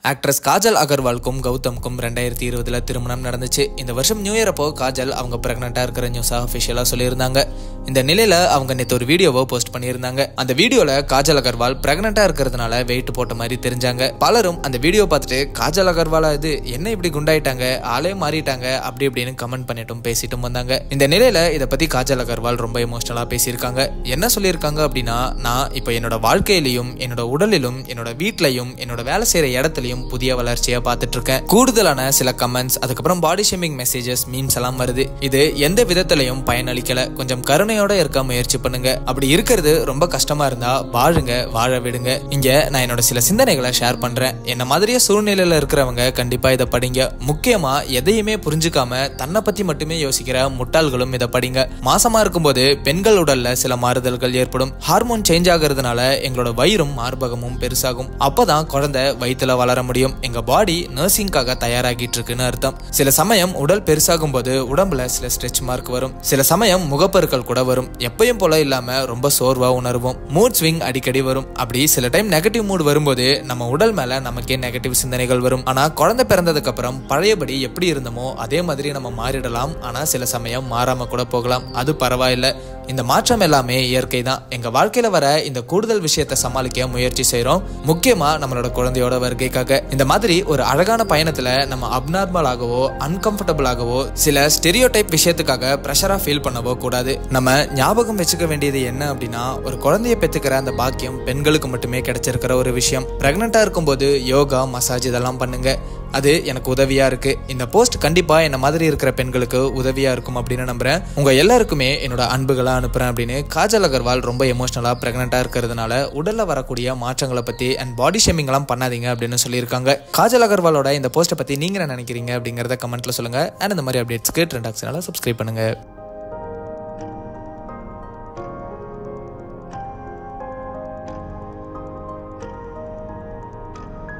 actress Kajal அகர்வாலுக்கும் கௌதம்க்கும் ரெண்டாயிரத்தி இருபதுல திருமணம் நடந்துச்சு இந்த வருஷம் நியூ இயர் அப்போ காஜல் அவங்க பிரெக்னெண்டா இருக்கிற நியூஸா அஃபிஷியலா சொல்லியிருந்தாங்க இந்த நிலையில அவங்க நேற்று ஒரு வீடியோவை போஸ்ட் பண்ணியிருந்தாங்க அந்த வீடியோல காஜல் அகர்வால் பிரெக்னெண்டா இருக்கிறதுனால வெயிட் போட்ட மாதிரி தெரிஞ்சாங்க பலரும் அந்த வீடியோ பார்த்துட்டு காஜல் அகர்வாலா இது என்ன இப்படி குண்டாயிட்டாங்க ஆளே மாறிட்டாங்க அப்படி இப்படின்னு கமெண்ட் பண்ணிட்டும் பேசிட்டும் வந்தாங்க இந்த நிலையில இதை பத்தி காஜல் அகர்வால் ரொம்ப எமோஷனலா பேசியிருக்காங்க என்ன சொல்லியிருக்காங்க அப்படின்னா நான் இப்போ என்னோட வாழ்க்கையிலையும் என்னோட உடலிலும் என்னோட வீட்லையும் என்னோட வேலை செய்யற இடத்துலையும் புதிய வளர்ச்சியை பார்த்துட்டு இருக்கேன் கூடுதலான சில கமெண்ட்ஸ் அதுக்கப்புறம் பாடி ஷேமிங் மெசேஜஸ் மீம்ஸ் எல்லாம் வருது இது எந்த விதத்திலையும் பயனளிக்கல கொஞ்சம் கருணையோட இருக்க முயற்சி பண்ணுங்க அப்படி இருக்கிறது ரொம்ப கஷ்டமா இருந்தா வாழுங்க வாழ விடுங்க இங்க நான் என்னோட சில சிந்தனைகளை ஷேர் பண்றேன் என்ன மாதிரியே சூழ்நிலையில இருக்கிறவங்க கண்டிப்பா இதை படிங்க முக்கியமா எதையுமே புரிஞ்சுக்காம தன்னை பத்தி மட்டுமே யோசிக்கிற முட்டாள்களும் இதை படிங்க மாசமா இருக்கும்போது பெண்கள் உடல்ல சில மாறுதல்கள் ஏற்படும் ஹார்மோன் சேஞ்ச் ஆகுறதுனால எங்களோட வயிறும் மார்பகமும் பெருசாகும் அப்பதான் குழந்தை வயித்துல வளர முடியும் எங்க பாடி நர்சிங்காக தயாராகிட்டு இருக்குன்னு அர்த்தம் சில சமயம் உடல் பெருசாகும் போது உடம்புல சில ஸ்ட்ரெச் மார்க் வரும் சில சமயம் முகப்பருக்கள் கூட வரும் எப்பயும் போல இல்லாம ரொம்ப சோர்வா உணர்வோம் மூட் ஸ்விங் அடிக்கடி வரும் அப்படி சில டைம் நெகட்டிவ் மூட் வரும்போது நம்ம உடல் மேல நமக்கே நெகட்டிவ் சிந்தனைகள் வரும் ஆனா குழந்தை பிறந்ததுக்கு அப்புறம் பழையபடி எப்படி இருந்தோமோ அதே மாதிரி நம்ம மாறிடலாம் ஆனா சில சமயம் மாறாம கூட போகலாம் அது பரவாயில்ல இந்த மாற்றம் எல்லாமே இயற்கை தான் எங்க வாழ்க்கையில வர இந்த கூடுதல் விஷயத்தை சமாளிக்க முயற்சி செய்றோம் முக்கியமா நம்மளோட குழந்தையோட வருகைக்காக இந்த மாதிரி ஒரு அழகான பயணத்துல நம்ம அப்நார்மல் ஆகவோ அன்கம்ஃபர்டபுள் ஆகவோ சில ஸ்டெரியோ டைப் விஷயத்துக்காக ப்ரெஷரா ஃபீல் பண்ணவோ கூடாது நம்ம ஞாபகம் வச்சுக்க வேண்டியது என்ன அப்படின்னா ஒரு குழந்தைய பெற்றுக்கிற அந்த பாக்கியம் பெண்களுக்கு மட்டுமே கிடைச்சிருக்கிற ஒரு விஷயம் பிரெக்னெண்டா இருக்கும்போது யோகா மசாஜ் இதெல்லாம் பண்ணுங்க அது எனக்கு உதவியா இருக்கு இந்த போஸ்ட் கண்டிப்பா என்ன மாதிரி இருக்கிற பெண்களுக்கு உதவியா இருக்கும் அப்படின்னு நம்புறேன் உங்க எல்லாருக்குமே என்னோட அன்புகளை அனுப்புறேன் அப்படின்னு காஜல் அகர்வால் ரொம்ப எமோஷனலா பிரெக்னெண்டா இருக்கிறதுனால உடல்ல வரக்கூடிய மாற்றங்களை பத்தி அண்ட் பாடி ஷேமிங் எல்லாம் பண்ணாதீங்க அப்படின்னு சொல்லியிருக்காங்க காஜல் அகர்வாலோட இந்த போஸ்ட்டை பத்தி நீங்க என்ன நினைக்கிறீங்க அப்படிங்கறத கமெண்ட்ல சொல்லுங்க அண்ட் இந்த மாதிரி அப்டேட்ஸ்க்கு ட்ரெண்ட் ஆக்ஷனால சப்ஸ்கிரைப் பண்ணுங்க